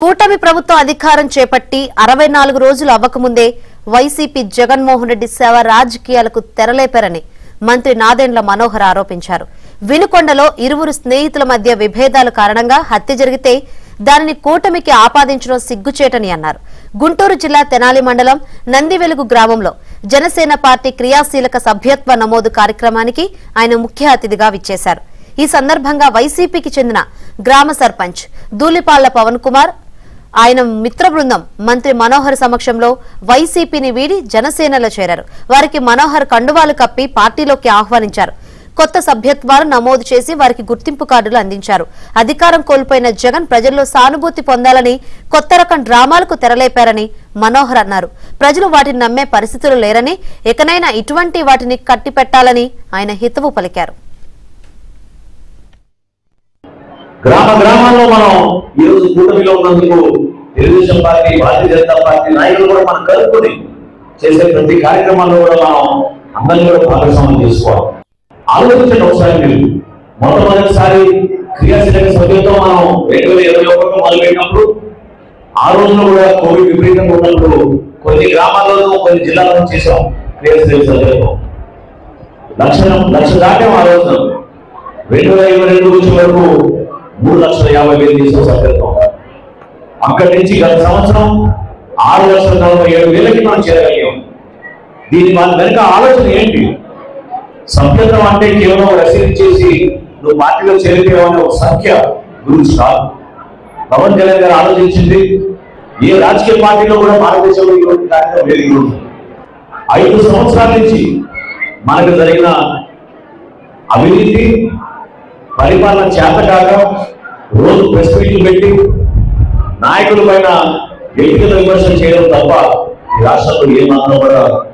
కూటమి ప్రభుత్వం అధికారం చేపట్టి అరవై నాలుగు రోజులు అవ్వకముందే వైసీపీ జగన్మోహన్ రెడ్డి సేవ రాజకీయాలకు తెరలేపారని మంత్రి నాదెండ్ల మనోహర్ ఆరోపించారు వినుకొండలో ఇరువురు స్నేహితుల మధ్య విభేదాల కారణంగా హత్య జరిగితే దానిని కూటమికి ఆపాదించడం సిగ్గుచేటని అన్నారు గుంటూరు జిల్లా తెనాలి మండలం నందివెలుగు గ్రామంలో జనసేన పార్టీ క్రియాశీలక సభ్యత్వ నమోదు కార్యక్రమానికి ఆయన ముఖ్య అతిథిగా విచ్చేశారు ఈ సందర్భంగా వైసీపీకి చెందిన గ్రామ సర్పంచ్ దూలిపాళ్ల పవన్ కుమార్ ఆయన మిత్ర బృందం మంత్రి మనోహర్ సమక్షంలో వైసీపీని వీడి జనసేనలో చేరారు వారికి మనోహర్ కండువాలు కప్పి పార్టీలోకి ఆహ్వానించారు కొత్త సభ్యత్వాలు నమోదు చేసి వారికి గుర్తింపు కార్డులు అందించారు అధికారం కోల్పోయిన జగన్ ప్రజల్లో సానుభూతి పొందాలని కొత్త రకం డ్రామాలకు తెరలేపారని మనోహర్ అన్నారు ప్రజలు వాటిని నమ్మే పరిస్థితులు లేరని ఇకనైనా ఇటువంటి వాటిని కట్టిపెట్టాలని ఆయన హితవు పలికారు గ్రామ గ్రామాల్లో మనం ఈ రోజు కూటమిలో ఉన్నందుకు తెలుగుదేశం పార్టీ భారతీయ జనతా పార్టీ నాయకులు కూడా మనం కలుపుకొని చేసే ప్రతి కార్యక్రమాల్లో కూడా మనం అందరినీ కూడా భాగస్వామ్యం చేసుకోవాలి ఆలోచించండి ఒకసారి మీరు మొట్టమొదటిసారి క్రియాశీలక సభ్యులతో మనం రెండు వేల ఇరవై ఒకటిలో మొదలుపెట్టినప్పుడు ఆ రోజున కూడా కోవిడ్ విపరీతంగా ఉన్నప్పుడు కొన్ని గ్రామాల్లోనూ కొన్ని జిల్లాల్లో చేసాం క్రియాశీలక సభ్యులతో లక్ష లక్ష దాటాం ఆ రోజున రెండు వేల ఇరవై రెండు వచ్చే వరకు మూడు లక్షల యాభై వేలు చేసిన సభ్యత్వం అక్కడి నుంచి గత సంవత్సరం ఆరు లక్షల నలభై ఏడు వేలకి మనం చేరగలిగాం దీని మన వెనుక ఆలోచన ఏంటి సభ్యత్వం అంటే కేవలం రసీదు చేసి నువ్వు పార్టీలో చేరిపోయావనే ఒక సంఖ్య గురించి కాదు పవన్ కళ్యాణ్ గారు ఆలోచించింది ఏ రాజకీయ పార్టీలో కూడా భారతదేశంలో ఇటువంటి కార్యక్రమం లేదు ఈరోజు. ఐదు సంవత్సరాల నుంచి మనకు జరిగిన అవినీతి పరిపాలన చేతకాక రోజు ప్రెస్ మీట్లు పెట్టి నాయకుల పైన వ్యక్తిగత విమర్శలు చేయడం తప్ప ఈ రాష్ట్రంలో ఏ మాత్రం కూడా